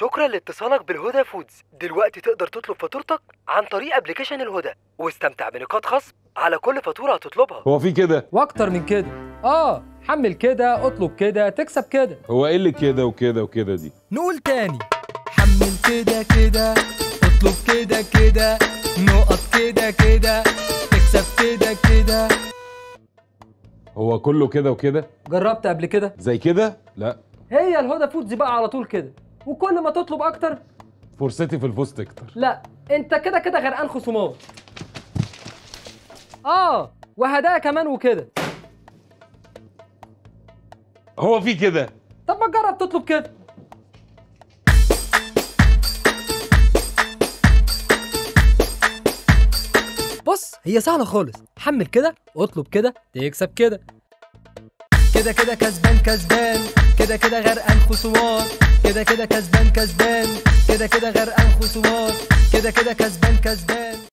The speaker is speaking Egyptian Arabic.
شكرا لاتصالك بالهدى فودز دلوقتي تقدر تطلب فاتورتك عن طريق ابلكيشن الهدى واستمتع بنقاط خصم على كل فاتورة هتطلبها هو في كده واكتر من كده اه حمل كده اطلب كده تكسب كده هو ايه اللي كده وكده وكده دي نقول تاني حمل كده كده اطلب كده كده نقط كده كده تكسب كده كده هو كله كده وكده جربت قبل كده زي كده لا هي الهدى فودز بقى على طول كده وكل ما تطلب اكتر فرصتي في الفوز تكتر لا انت كده كده غرقان خصومات اه وهدايا كمان وكده هو في كده طب ما تجرب تطلب كده بص هي سهلة خالص حمل كده اطلب كده تكسب كده كده كده كسبان كسبان كده كده غرقان خصومات كده كده كسبان كسبان كده كده غرقان خصومات كده كده كسبان كسبان